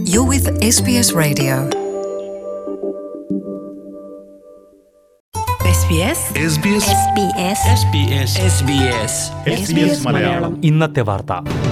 You're with SBS Radio. SBS SBS SBS SBS SBS Malayalam ഇന്നത്തെ വാർത്ത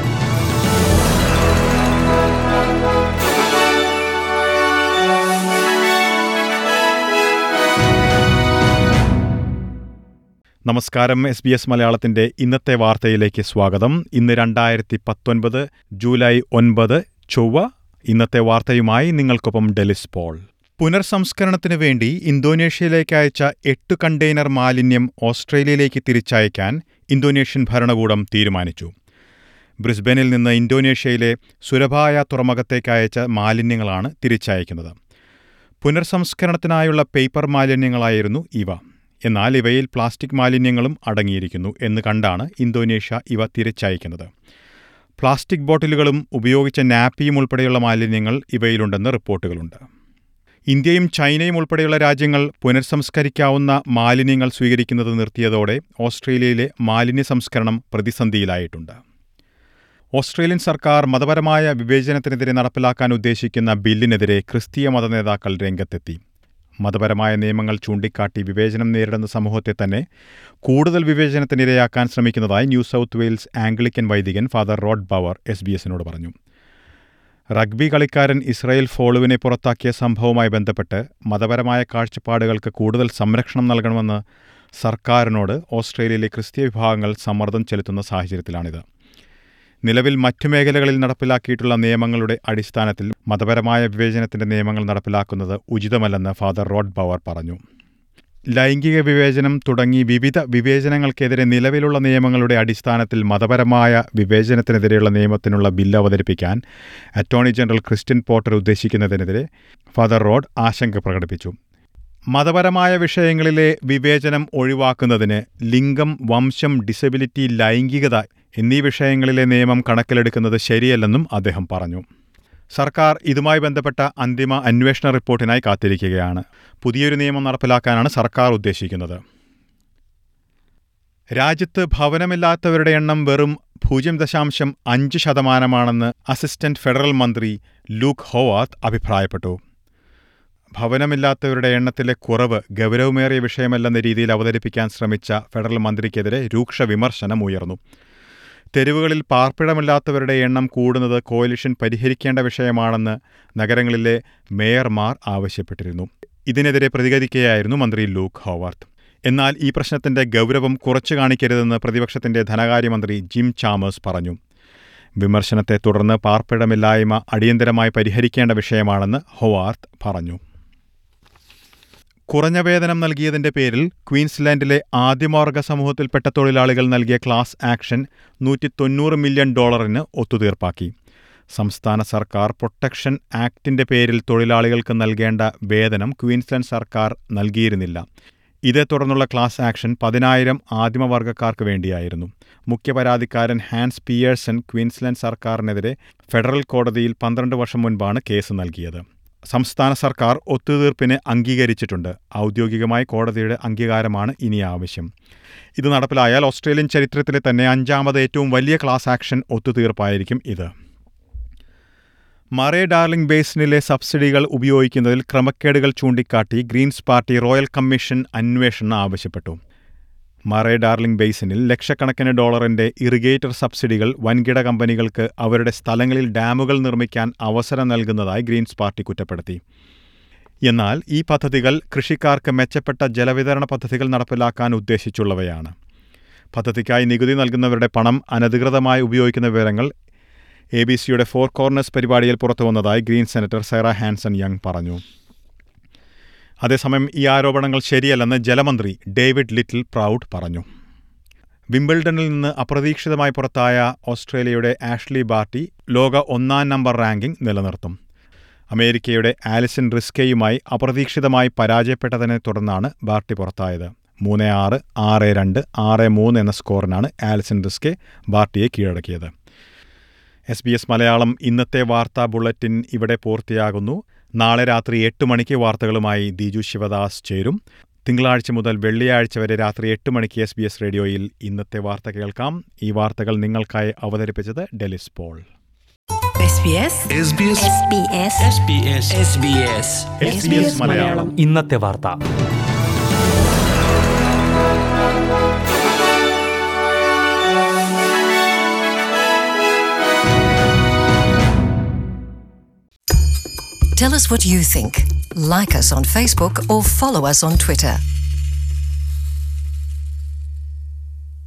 നമസ്കാരം എസ് ബി എസ് മലയാളത്തിന്റെ ഇന്നത്തെ വാർത്തയിലേക്ക് സ്വാഗതം ഇന്ന് രണ്ടായിരത്തി പത്തൊൻപത് ജൂലൈ ഒൻപത് ചൊവ്വ ഇന്നത്തെ വാർത്തയുമായി നിങ്ങൾക്കൊപ്പം ഡെലിസ് പോൾ പുനർസംസ്കരണത്തിന് വേണ്ടി ഇന്തോനേഷ്യയിലേക്ക് അയച്ച എട്ട് കണ്ടെയ്നർ മാലിന്യം ഓസ്ട്രേലിയയിലേക്ക് തിരിച്ചയക്കാൻ ഇന്തോനേഷ്യൻ ഭരണകൂടം തീരുമാനിച്ചു ബ്രിസ്ബനിൽ നിന്ന് ഇന്തോനേഷ്യയിലെ സുരഭായ തുറമുഖത്തേക്ക് അയച്ച മാലിന്യങ്ങളാണ് തിരിച്ചയക്കുന്നത് പുനർസംസ്കരണത്തിനായുള്ള പേപ്പർ മാലിന്യങ്ങളായിരുന്നു ഇവ എന്നാൽ ഇവയിൽ പ്ലാസ്റ്റിക് മാലിന്യങ്ങളും അടങ്ങിയിരിക്കുന്നു എന്ന് കണ്ടാണ് ഇന്തോനേഷ്യ ഇവ തിരിച്ചയക്കുന്നത് പ്ലാസ്റ്റിക് ബോട്ടിലുകളും ഉപയോഗിച്ച നാപ്പിയും ഉൾപ്പെടെയുള്ള മാലിന്യങ്ങൾ ഇവയിലുണ്ടെന്ന് റിപ്പോർട്ടുകളുണ്ട് ഇന്ത്യയും ചൈനയും ഉൾപ്പെടെയുള്ള രാജ്യങ്ങൾ പുനർസംസ്കരിക്കാവുന്ന മാലിന്യങ്ങൾ സ്വീകരിക്കുന്നത് നിർത്തിയതോടെ ഓസ്ട്രേലിയയിലെ മാലിന്യ സംസ്കരണം പ്രതിസന്ധിയിലായിട്ടുണ്ട് ഓസ്ട്രേലിയൻ സർക്കാർ മതപരമായ വിവേചനത്തിനെതിരെ നടപ്പിലാക്കാൻ ഉദ്ദേശിക്കുന്ന ബില്ലിനെതിരെ ക്രിസ്തീയ മത നേതാക്കൾ രംഗത്തെത്തി മതപരമായ നിയമങ്ങൾ ചൂണ്ടിക്കാട്ടി വിവേചനം നേരിടുന്ന സമൂഹത്തെ തന്നെ കൂടുതൽ വിവേചനത്തിനിരയാക്കാൻ ശ്രമിക്കുന്നതായി ന്യൂ സൗത്ത് വെയിൽസ് ആംഗ്ലിക്കൻ വൈദികൻ father Rod Bower S B എസിനോട് പറഞ്ഞു റഗ്ബി കളിക്കാരൻ ഇസ്രായേൽ ഫോളുവിനെ പുറത്താക്കിയ സംഭവവുമായി ബന്ധപ്പെട്ട് മതപരമായ കാഴ്ചപ്പാടുകൾക്ക് കൂടുതൽ സംരക്ഷണം നൽകണമെന്ന് സർക്കാരിനോട് ഓസ്ട്രേലിയയിലെ ക്രിസ്തീയ വിഭാഗങ്ങൾ സമ്മർദ്ദം ചെലുത്തുന്ന സാഹചര്യത്തിലാണിത് നിലവിൽ മറ്റു മേഖലകളിൽ നടപ്പിലാക്കിയിട്ടുള്ള നിയമങ്ങളുടെ അടിസ്ഥാനത്തിൽ മതപരമായ വിവേചനത്തിന്റെ നിയമങ്ങൾ നടപ്പിലാക്കുന്നത് ഉചിതമല്ലെന്ന് ഫാദർ റോഡ് ബവർ പറഞ്ഞു ലൈംഗിക വിവേചനം തുടങ്ങി വിവിധ വിവേചനങ്ങൾക്കെതിരെ നിലവിലുള്ള നിയമങ്ങളുടെ അടിസ്ഥാനത്തിൽ മതപരമായ വിവേചനത്തിനെതിരെയുള്ള നിയമത്തിനുള്ള ബില്ല് അവതരിപ്പിക്കാൻ അറ്റോർണി ജനറൽ ക്രിസ്ത്യൻ പോട്ടർ ഉദ്ദേശിക്കുന്നതിനെതിരെ ഫാദർ റോഡ് ആശങ്ക പ്രകടിപ്പിച്ചു മതപരമായ വിഷയങ്ങളിലെ വിവേചനം ഒഴിവാക്കുന്നതിന് ലിംഗം വംശം ഡിസബിലിറ്റി ലൈംഗികത എന്നീ വിഷയങ്ങളിലെ നിയമം കണക്കിലെടുക്കുന്നത് ശരിയല്ലെന്നും അദ്ദേഹം പറഞ്ഞു സർക്കാർ ഇതുമായി ബന്ധപ്പെട്ട അന്തിമ അന്വേഷണ റിപ്പോർട്ടിനായി കാത്തിരിക്കുകയാണ് പുതിയൊരു നിയമം നടപ്പിലാക്കാനാണ് സർക്കാർ ഉദ്ദേശിക്കുന്നത് രാജ്യത്ത് ഭവനമില്ലാത്തവരുടെ എണ്ണം വെറും പൂജ്യം ദശാംശം അഞ്ച് ശതമാനമാണെന്ന് അസിസ്റ്റന്റ് ഫെഡറൽ മന്ത്രി ലൂക്ക് ഹോവാത്ത് അഭിപ്രായപ്പെട്ടു ഭവനമില്ലാത്തവരുടെ എണ്ണത്തിലെ കുറവ് ഗൗരവമേറിയ വിഷയമല്ലെന്ന രീതിയിൽ അവതരിപ്പിക്കാൻ ശ്രമിച്ച ഫെഡറൽ മന്ത്രിക്കെതിരെ രൂക്ഷ വിമർശനം ഉയർന്നു തെരുവുകളിൽ പാർപ്പിടമില്ലാത്തവരുടെ എണ്ണം കൂടുന്നത് കോalition പരിഹരിക്കേണ്ട വിഷയമാണെന്ന് നഗരങ്ങളിലെ മേയർമാർ ആവശ്യപ്പെട്ടിരുന്നു ഇതിനെതിരെ പ്രതികരിക്കുകയായിരുന്നു മന്ത്രി ലൂക്ക് ഹോവാർത്ത് എന്നാൽ ഈ പ്രശ്നത്തിന്റെ ഗൗരവം കുറച്ചു കാണിക്കരുതെന്ന് പ്രതിപക്ഷത്തിന്റെ ധനകാര്യമന്ത്രി ജിം ചാമേഴ്സ് പറഞ്ഞു വിമർശനത്തെ തുടർന്ന് പാർപ്പിടമില്ലായ്മ അടിയന്തരമായി പരിഹരിക്കേണ്ട വിഷയമാണെന്ന് ഹോവാർത്ത് പറഞ്ഞു കുറഞ്ഞ വേതനം നൽകിയതിന്റെ പേരിൽ ക്വീൻസ്ലാൻഡിലെ ആദ്യമാർഗ സമൂഹത്തിൽപ്പെട്ട തൊഴിലാളികൾ നൽകിയ ക്ലാസ് ആക്ഷൻ നൂറ്റി തൊണ്ണൂറ് മില്യൺ ഡോളറിന് ഒത്തുതീർപ്പാക്കി സംസ്ഥാന സർക്കാർ പ്രൊട്ടക്ഷൻ ആക്ടിന്റെ പേരിൽ തൊഴിലാളികൾക്ക് നൽകേണ്ട വേതനം ക്വീൻസ്ലാൻഡ് സർക്കാർ നൽകിയിരുന്നില്ല ഇതേ തുടർന്നുള്ള ക്ലാസ് ആക്ഷൻ പതിനായിരം ആദിമവർഗക്കാർക്ക് വേണ്ടിയായിരുന്നു മുഖ്യപരാതിക്കാരൻ ഹാൻസ് പിയേഴ്സൺ ക്വീൻസ്ലാൻഡ് സർക്കാരിനെതിരെ ഫെഡറൽ കോടതിയിൽ പന്ത്രണ്ട് വർഷം മുൻപാണ് കേസ് നൽകിയത് സംസ്ഥാന സർക്കാർ ഒത്തുതീർപ്പിന് അംഗീകരിച്ചിട്ടുണ്ട് ഔദ്യോഗികമായി കോടതിയുടെ അംഗീകാരമാണ് ഇനി ആവശ്യം ഇത് നടപ്പിലായാൽ ഓസ്ട്രേലിയൻ ചരിത്രത്തിലെ തന്നെ അഞ്ചാമത് ഏറ്റവും വലിയ ക്ലാസ് ആക്ഷൻ ഒത്തുതീർപ്പായിരിക്കും ഇത് മറേ ഡാർലിംഗ് ബേസിനിലെ സബ്സിഡികൾ ഉപയോഗിക്കുന്നതിൽ ക്രമക്കേടുകൾ ചൂണ്ടിക്കാട്ടി ഗ്രീൻസ് പാർട്ടി റോയൽ കമ്മീഷൻ അന്വേഷണം ആവശ്യപ്പെട്ടു മറേ ഡാർലിംഗ് ബേസിനിൽ ലക്ഷക്കണക്കിന് ഡോളറിന്റെ ഇറിഗേറ്റർ സബ്സിഡികൾ വൻകിട കമ്പനികൾക്ക് അവരുടെ സ്ഥലങ്ങളിൽ ഡാമുകൾ നിർമ്മിക്കാൻ അവസരം നൽകുന്നതായി ഗ്രീൻസ് പാർട്ടി കുറ്റപ്പെടുത്തി എന്നാൽ ഈ പദ്ധതികൾ കൃഷിക്കാർക്ക് മെച്ചപ്പെട്ട ജലവിതരണ പദ്ധതികൾ നടപ്പിലാക്കാൻ ഉദ്ദേശിച്ചുള്ളവയാണ് പദ്ധതിക്കായി നികുതി നൽകുന്നവരുടെ പണം അനധികൃതമായി ഉപയോഗിക്കുന്ന വിവരങ്ങൾ എ ബി സിയുടെ ഫോർ കോർണേഴ്സ് പരിപാടിയിൽ പുറത്തുവന്നതായി Green senator Sarah Hanson Young പറഞ്ഞു അതേസമയം ഈ ആരോപണങ്ങൾ ശരിയല്ലെന്ന് ജലമന്ത്രി ഡേവിഡ് ലിറ്റിൽ പ്രൗഡ് പറഞ്ഞു വിംബിൾഡണിൽ നിന്ന് അപ്രതീക്ഷിതമായി പുറത്തായ ഓസ്ട്രേലിയയുടെ ആഷ്ലി ബാർട്ടി ലോക ഒന്നാം നമ്പർ റാങ്കിംഗ് നിലനിർത്തും അമേരിക്കയുടെ ആലിസൺ റിസ്കയുമായി അപ്രതീക്ഷിതമായി പരാജയപ്പെട്ടതിനെ തുടർന്നാണ് ബാർട്ടി പുറത്തായത് മൂന്ന് ആറ് ആറ് രണ്ട് ആറ് മൂന്ന് എന്ന സ്കോറിനാണ് ആലിസൺ റിസ്കെ ബാർട്ടിയെ കീഴടക്കിയത് എസ് ബി എസ് മലയാളം ഇന്നത്തെ വാർത്താ ബുള്ളറ്റിൻ ഇവിടെ പൂർത്തിയാകുന്നു നാളെ രാത്രി എട്ട് മണിക്ക് വാർത്തകളുമായി ദിജു ശിവദാസ് ചേരും തിങ്കളാഴ്ച മുതൽ വെള്ളിയാഴ്ച വരെ രാത്രി എട്ട് മണിക്ക് എസ് ബി എസ് റേഡിയോയിൽ ഇന്നത്തെ വാർത്ത കേൾക്കാം ഈ വാർത്തകൾ നിങ്ങൾക്കായി അവതരിപ്പിച്ചത് ഡെലിസ് പോൾ മലയാളം ഇന്നത്തെ വാർത്ത Tell us what you think. Like us on Facebook or follow us on Twitter.